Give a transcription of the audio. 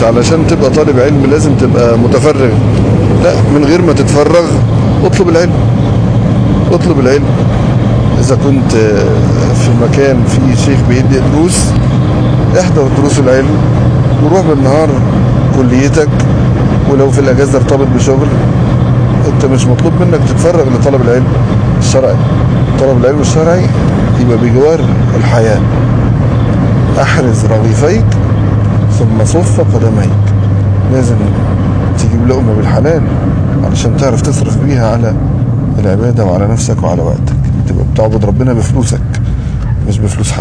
مش علشان تبقى طالب علم لازم تبقى متفرغ لا من غير ما تتفرغ اطلب العلم اطلب العلم اذا كنت في مكان فيه شيخ بيدي دروس احضر دروس العلم وروح بالنهار كليتك ولو في الاجازه ارتبط بشغل انت مش مطلوب منك تتفرغ لطلب العلم الشرعي طلب العلم الشرعي يبقى بجوار الحياه احرز رغيفيك ثم صف قدميك لازم تجيب لقمة بالحلال علشان تعرف تصرف بيها على العبادة وعلى نفسك وعلى وقتك تبقى بتعبد ربنا بفلوسك مش بفلوس حد